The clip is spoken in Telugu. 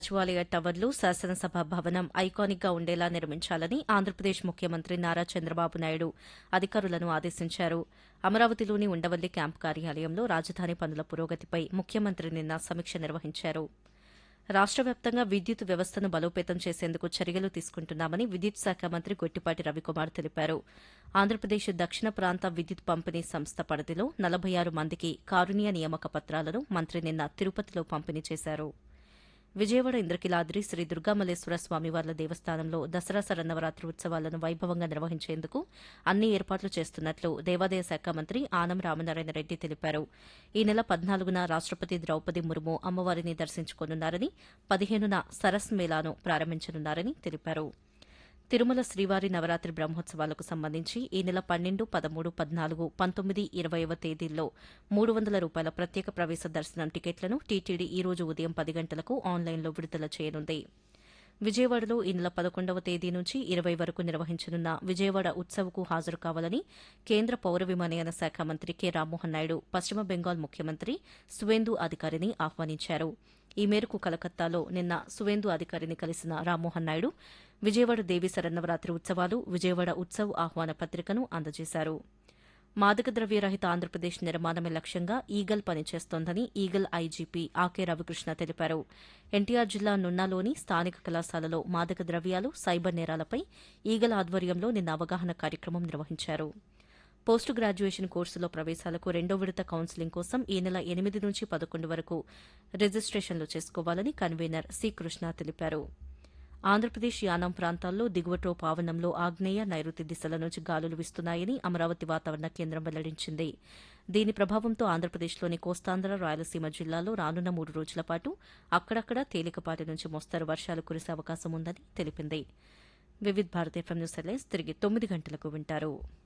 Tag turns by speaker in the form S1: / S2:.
S1: సచివాలయ టవర్లు శాసనసభ భవనం ఐకానిక్ గా ఉండేలా నిర్మించాలని ఆంధ్రప్రదేశ్ ముఖ్యమంత్రి నారా చంద్రబాబు నాయుడు అధికారులను ఆదేశించారు అమరావతిలోని ఉండవల్లి క్యాంపు కార్యాలయంలో రాజధాని పనుల పురోగతిపై ముఖ్యమంత్రి నిన్న సమీక్ష నిర్వహించారు రాష్ట వ్యాప్తంగా విద్యుత్ వ్యవస్థను బలోపేతం చేసేందుకు చర్యలు తీసుకుంటున్నామని విద్యుత్ శాఖ మంత్రి గొట్టిపాటి రవికుమార్ తెలిపారు ఆంధ్రప్రదేశ్ దక్షిణ ప్రాంత విద్యుత్ పంపిణీ సంస్థ పరిధిలో నలభై ఆరు మందికి కారుణ్య నియామక పత్రాలను మంత్రి నిన్న తిరుపతిలో పంపిణీ చేశారు విజయవాడ ఇంద్రకిలాద్రి శ్రీ దుర్గామల్లేశ్వర స్వామివార్ల దేవస్థానంలో దసరా శరన్నవరాత్రి ఉత్సవాలను వైభవంగా నిర్వహించేందుకు అన్ని ఏర్పాట్లు చేస్తున్నట్లు దేవాదాయ శాఖ మంత్రి ఆనం రామనారాయణ రెడ్డి తెలిపారు ఈ నెల పద్నాలుగున రాష్టపతి ద్రౌపది ముర్ము అమ్మవారిని దర్శించుకోనున్నారని పదిహేనున సరస్ మేళాను ప్రారంభించనున్నారని తెలిపారు తిరుమల శ్రీవారి నవరాత్రి బ్రహ్మోత్సవాలకు సంబంధించి ఈ నెల పన్నెండు పదమూడు పద్నాలుగు పంతొమ్మిది ఇరవైవ తేదీల్లో మూడు వందల రూపాయల ప్రత్యేక ప్రవేశ దర్శనం టికెట్లను టీటీడీ ఈ రోజు ఉదయం పది గంటలకు ఆన్లైన్లో విడుదల చేయనుంది విజయవాడలో ఈ నెల పదకొండవ తేదీ నుంచి ఇరవై వరకు నిర్వహించనున్న విజయవాడ ఉత్సవ్కు హాజరు కావాలని కేంద్ర పౌర విమానయాన శాఖ మంత్రి కె రామ్మోహన్ నాయుడు పశ్చిమ బెంగాల్ ముఖ్యమంత్రి సువేందు అధికారిని ఆహ్వానించారు ఈ మేరకు కలకత్తాలో నిన్న సువేందు అధికారిని కలిసిన రామ్మోహన్ నాయుడు విజయవాడ దేవి శరన్నవరాత్రి ఉత్సవాలు విజయవాడ ఉత్సవ్ ఆహ్వాన పత్రికను అందజేశారు మాదక ద్రవ్య రహిత ఆంధ్రప్రదేశ్ నిర్మాణమే లక్ష్యంగా ఈగల్ పనిచేస్తోందని ఈగల్ ఐజీపీ ఆకే రవికృష్ణ తెలిపారు ఎన్టీఆర్ జిల్లా నున్నాలోని స్థానిక కళాశాలలో మాదక ద్రవ్యాలు సైబర్ నేరాలపై ఈగల్ ఆధ్వర్యంలో నిన్న అవగాహన కార్యక్రమం నిర్వహించారు పోస్ట్ గ్రాడ్యుయేషన్ కోర్సులో ప్రవేశాలకు రెండో విడత కౌన్సిలింగ్ కోసం ఈ నెల ఎనిమిది నుంచి పదకొండు వరకు రిజిస్ట్రేషన్లు చేసుకోవాలని కన్వీనర్ సి కృష్ణ తెలిపారు ఆంధ్రప్రదేశ్ యానాం ప్రాంతాల్లో దిగువటో పావనంలో ఆగ్నేయ నైరుతి దిశల నుంచి గాలులు వీస్తున్నాయని అమరావతి వాతావరణ కేంద్రం వెల్లడించింది దీని ప్రభావంతో ఆంధ్రప్రదేశ్లోని కోస్తాంధ్ర రాయలసీమ జిల్లాల్లో రానున్న మూడు రోజుల పాటు అక్కడక్కడ తేలికపాటి నుంచి మోస్తరు వర్షాలు కురిసే అవకాశం ఉందని తెలిపింది Vividh Bharat FM news headlines తిరిగి తొమ్మిది గంటలకు వింటారు